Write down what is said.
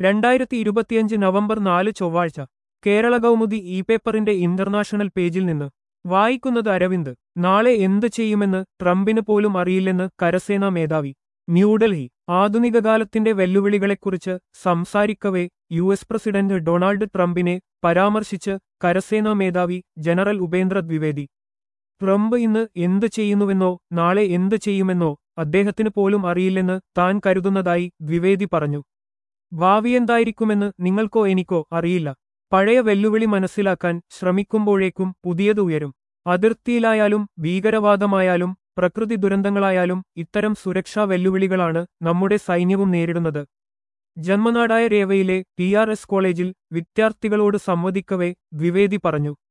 രണ്ടായിരത്തി ഇരുപത്തിയഞ്ച് നവംബർ നാല് ചൊവ്വാഴ്ച കേരള കൗമുദി ഇ പേപ്പറിന്റെ ഇന്റർനാഷണൽ പേജിൽ നിന്ന് വായിക്കുന്നത് അരവിന്ദ് നാളെ എന്ത് ചെയ്യുമെന്ന് ട്രംപിന് പോലും അറിയില്ലെന്ന് കരസേനാ മേധാവി ന്യൂഡൽഹി ആധുനിക കാലത്തിന്റെ വെല്ലുവിളികളെക്കുറിച്ച് സംസാരിക്കവേ യു എസ് പ്രസിഡന്റ് ഡൊണാൾഡ് ട്രംപിനെ പരാമർശിച്ച് കരസേനാ മേധാവി ജനറൽ ഉപേന്ദ്ര ദ്വിവേദി ട്രംപ് ഇന്ന് എന്ത് ചെയ്യുന്നുവെന്നോ നാളെ എന്ത് ചെയ്യുമെന്നോ അദ്ദേഹത്തിന് പോലും അറിയില്ലെന്ന് താൻ കരുതുന്നതായി ദ്വിവേദി പറഞ്ഞു ഭാവിയെന്തായിരിക്കുമെന്ന് നിങ്ങൾക്കോ എനിക്കോ അറിയില്ല പഴയ വെല്ലുവിളി മനസ്സിലാക്കാൻ ശ്രമിക്കുമ്പോഴേക്കും പുതിയത് ഉയരും അതിർത്തിയിലായാലും ഭീകരവാദമായാലും പ്രകൃതി ദുരന്തങ്ങളായാലും ഇത്തരം സുരക്ഷാ വെല്ലുവിളികളാണ് നമ്മുടെ സൈന്യവും നേരിടുന്നത് ജന്മനാടായ രേവയിലെ ടി ആർ എസ് കോളേജിൽ വിദ്യാർത്ഥികളോട് സംവദിക്കവേ ദ്വിവേദി പറഞ്ഞു